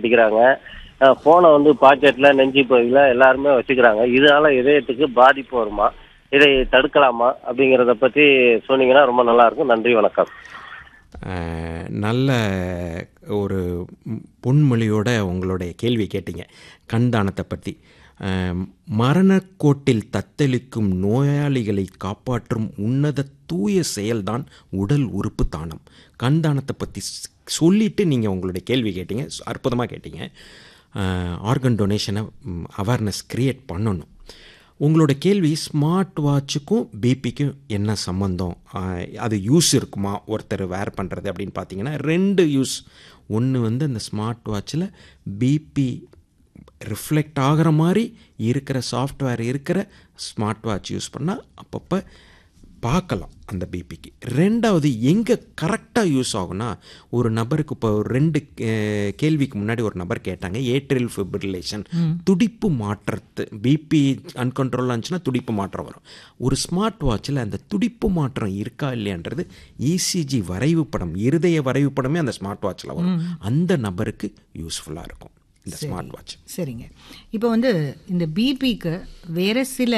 மாட்டிக்கிறாங்க போனை வந்து பாக்கெட்ல நெஞ்சு பகுதியில எல்லாருமே வச்சுக்கிறாங்க இதனால இதயத்துக்கு பாதிப்பு வருமா இதை தடுக்கலாமா அப்படிங்கறத பத்தி சொன்னீங்கன்னா ரொம்ப நல்லா இருக்கும் நன்றி வணக்கம் அஹ், நல்ல ஒரு ம், பொன்மொழியோட உங்களுடைய கேள்வி கேட்டீங்க கண் தானத்தை பற்றி அஹ், மரணக்கோட்டில் தத்தளிக்கும் நோயாளிகளை காப்பாற்றும் உன்னத தூய செயல்தான் உடல் உறுப்பு தானம் கண் தானத்தை பற்றி ஸ்- சொல்லிட்டு நீங்கள் உங்களுடைய கேள்வி கேட்டீங்க அற்புதமாக கேட்டீங்க ஆர்கன் டொனேஷனை அவேர்னஸ் க்ரியேட் பண்ணணும் உங்களோட கேள்வி ஸ்மார்ட் வாட்சுக்கும் பிபிக்கும் என்ன சம்மந்தம் ஆஹ், அது யூஸ் இருக்குமா ஒருத்தர் வேர் பண்ணுறது அப்படின்னு பார்த்தீங்கன்னா ரெண்டு யூஸ் ஒன்று வந்து அந்த ஸ்மார்ட் வாட்சில் பிபி ரிஃப்ளெக்ட் ஆகிற மாதிரி இருக்கிற சாஃப்ட்வேர் இருக்கிற ஸ்மார்ட் வாட்ச் யூஸ் பண்ணால் அப்பப்போ பார்க்கலாம் அந்த பிபிக்கு ரெண்டாவது எங்கே கரெக்டாக யூஸ் ஆகும்னா ஒரு நபருக்கு இப்போ ஒரு ரெண்டு அஹ், கேள்விக்கு முன்னாடி ஒரு நபர் கேட்டாங்க ஏட்ரியல் ஃபிப்ரிலேஷன் துடிப்பு மாற்றத்து பிபி அன்கண்ட்ரோலாக இருந்துச்சுன்னா துடிப்பு மாற்றம் வரும் ஒரு ஸ்மார்ட் வாட்சில் அந்த துடிப்பு மாற்றம் இருக்கா இல்லையான்றது இசிஜி வரைவு படம் இருதய வரைவு படமே அந்த ஸ்மார்ட் வாட்சில் வரும் அந்த நபருக்கு யூஸ்ஃபுல்லாக இருக்கும் இந்த ஸ்மார்ட் வாட்ச் சரிங்க இப்போ வந்து இந்த பிபிக்கு வேற சில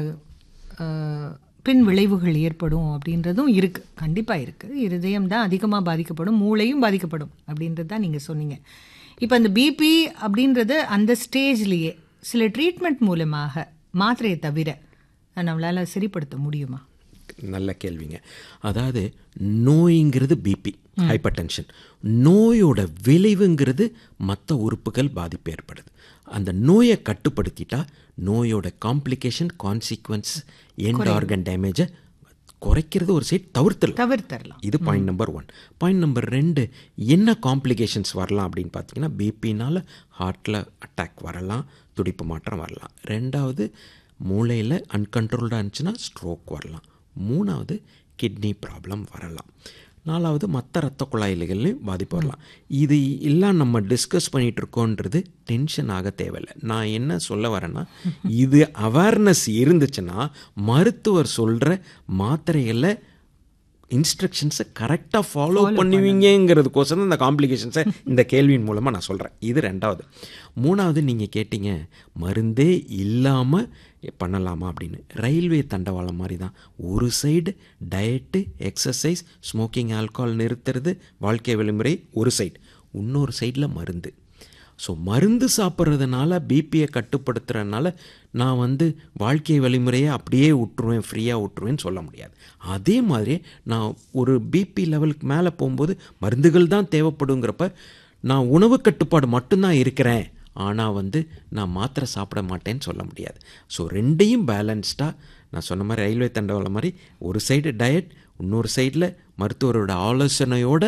அஹ், பின் விளைவுகள் ஏற்படும் அப்படின்றதும் இருக்கு கண்டிப்பா இருக்கு இருதயம் தான் அதிகமாக பாதிக்கப்படும் மூளையும் பாதிக்கப்படும் அப்படின்றது தான் நீங்க சொன்னீங்க இப்போ அந்த பிபி அப்படின்றது அந்த ஸ்டேஜ்லயே சில ட்ரீட்மெண்ட் மூலமாக மாத்திரையை தவிர நம்மளால சரிப்படுத்த முடியுமா நல்ல கேள்விங்க அதாவது நோய்ங்கிறது பிபி ஹைப்பர் டென்ஷன் நோயோட விளைவுங்கிறது மற்ற உறுப்புகள் பாதிப்பு ஏற்படுது அந்த நோயை கட்டுப்படுத்திட்டா நோயோட காம்ப்ளிகேஷன் கான்சிக்வன்ஸ் எண்ட் ஆர்கன் டேமேஜை குறைக்கிறது ஒரு சைட் தவிர்த்துடலாம் தவிர்த்தரலாம் இது point number one point number ரெண்டு என்ன காம்ப்ளிகேஷன்ஸ் வரலாம் அப்படின்னு பார்த்தீங்கன்னா பிபினால் ஹார்ட்டில் அட்டாக் வரலாம் துடிப்பு மாற்றம் வரலாம் ரெண்டாவது மூளையில் அன்கண்ட்ரோல்டாக இருந்துச்சுன்னா ஸ்ட்ரோக் வரலாம் மூணாவது கிட்னி ப்ராப்ளம் வரலாம் நாலாவது மற்ற ரத்த குழாயில்கள்லையும் பாதிப்பு வரலாம் இது எல்லாம் நம்ம டிஸ்கஸ் பண்ணிட்டு இருக்கோன்றது டென்ஷன் ஆக தேவையில்லை நான் என்ன சொல்ல வரேன்னா இது அவேர்னஸ் இருந்துச்சுன்னா மருத்துவர் சொல்கிற மாத்திரைகளை இன்ஸ்ட்ரக்ஷன்ஸை கரெக்டாக ஃபாலோ பண்ணுவீங்கங்கிறதுக்கோசரம் இந்த காம்ப்ளிகேஷன்ஸை இந்த கேள்வியின் மூலமாக நான் சொல்கிறேன் இது ரெண்டாவது மூணாவது நீங்கள் கேட்டீங்க மருந்தே இல்லாமல் பண்ணலாமா அப்படின்னு ரயில்வே தண்டவாளம் மாதிரி தான் ஒரு side diet exercise smoking alcohol நிறுத்துறது வாழ்க்கை வழிமுறை ஒரு சைடு இன்னொரு சைடில் மருந்து ஸோ மருந்து சாப்பிட்றதுனால பிபியை கட்டுப்படுத்துறதுனால நான் வந்து வாழ்க்கை வழிமுறையை அப்படியே விட்டுருவேன் ஃப்ரீயாக விட்டுருவேன்னு சொல்ல முடியாது அதே மாதிரி நான் ஒரு பிபி லெவலுக்கு மேலே போகும்போது மருந்துகள் தான் தேவைப்படுங்கிறப்ப நான் உணவு கட்டுப்பாடு மட்டும்தான் இருக்கிறேன் ஆனால் வந்து நான் மாத்திரை சாப்பிட மாட்டேன்னு சொல்ல முடியாது ஸோ ரெண்டையும் பேலன்ஸ்டாக நான் சொன்ன மாதிரி ரயில்வே தண்டவாளம் மாதிரி ஒரு சைடு டயட் இன்னொரு சைடில் மருத்துவரோட ஆலோசனையோட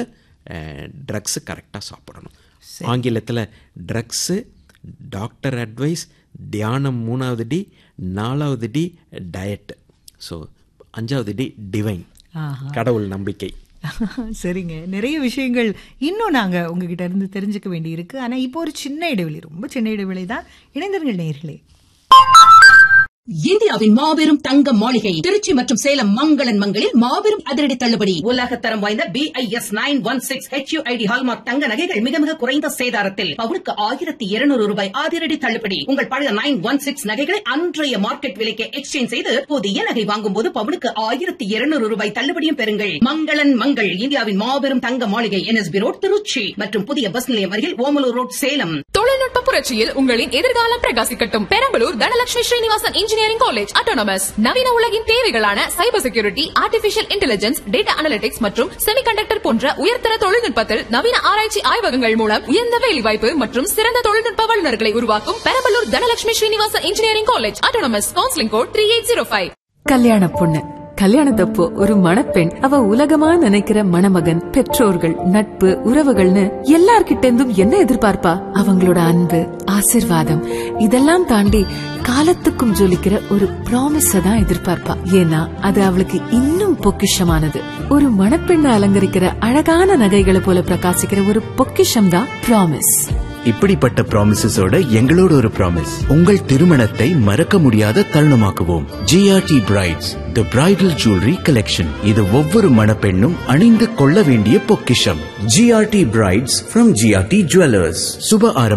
ட்ரக்ஸு கரெக்டாக சாப்பிடணும் ஆங்கிலத்தில் ட்ரக்ஸு டாக்டர் அட்வைஸ் தியானம் மூணாவது டி நாலாவது டி டயட் ஸோ அஞ்சாவது டி டிவைன் ஆஹா கடவுள் நம்பிக்கை சரிங்க நிறைய விஷயங்கள் இன்னும் நாங்க உங்ககிட்ட இருந்து தெரிஞ்சுக்க வேண்டி இருக்கு ஆனா இப்போ ஒரு சின்ன இடைவெளி ரொம்ப சின்ன இடைவெளி தான் இணைந்தர்கள் நேர்களே இந்தியாவின் மாபெரும் தங்க மாளிகை திருச்சி மற்றும் சேலம் மங்களன் மங்களில் மாபெரும் அதிரடி தள்ளுபடி உலகத்தரம் வாய்ந்த B I S nine one six HUID hallmark தங்க நகைகள் மிக மிக குறைந்த சேதாரத்தில் பவுனுக்கு ஆயிரத்தி இருநூறு ரூபாய் அதிரடி தள்ளுபடி உங்கள் பழைய நைன் ஒன் சிக்ஸ் நகைகளை அன்றைய மார்க்கெட் விலைக்கு எக்ஸ்சேஞ்ச் செய்து புதிய நகை வாங்கும் போது பவுனுக்கு ஆயிரத்தி இருநூறு ரூபாய் தள்ளுபடியும் பெறுங்கள் மங்களன் மங்கள் இந்தியாவின் மாபெரும் தங்க மாளிகை என்எஸ்பி ரோட் திருச்சி மற்றும் புதிய பஸ் நிலையம் அருகில் ஓமலூர் ரோட் சேலம் தொழில்நுட்ப புரட்சியில் உங்களின் எதிர்காலம் பிரகாசிக்கட்டும் Perambalur Dhanalakshmi Srinivasan engineering college autonomous நவீன உலகின் தேவைகளான cyber security artificial intelligence data analytics மற்றும் செமிகண்டக்டர் போன்ற உயர்தர தொழில்நுட்பத்தில் நவீன ஆராய்ச்சி ஆய்வகங்கள் மூலம் உயர்ந்த வேலைவாய்ப்பு மற்றும் சிறந்த தொழில்நுட்ப வல்லுநர்களை உருவாக்கும் Perambalur Dhanalakshmi Srinivasan engineering college autonomous counselling code three eight zero five கல்யாண பொண்ணு கல்யாணத்தப்போ ஒரு மணப்பெண் அவ உலகமா நினைக்கிற மணமகன் பெற்றோர்கள் நட்பு உறவுகள்னு எல்லார்கிட்ட இருந்தும் என்ன எதிர்பார்ப்பா அவங்களோட அன்பு ஆசிர்வாதம் இதெல்லாம் தாண்டி காலத்துக்கும் ஜொலிக்கிற ஒரு ப்ராமிஸ தான் எதிர்பார்ப்பா ஏன்னா அது அவளுக்கு இன்னும் பொக்கிஷமானது ஒரு மணப்பெண்ணை அலங்கரிக்கிற அழகான நகைகளை போல பிரகாசிக்கிற ஒரு பொக்கிஷம் தான் ப்ராமிஸ் இப்படிப்பட்ட ப்ராமிசஸோட எங்களோட ஒரு ப்ராமிஸ் உங்கள் திருமணத்தை மறக்க முடியாத தருணமாக்குவோம் GRT brides the bridal jewellery collection இது ஒவ்வொரு மணப்பெண்ணும் அணிந்து கொள்ள வேண்டிய பொக்கிஷம் GRT brides from GRT jewellers சுப ஆரம்ப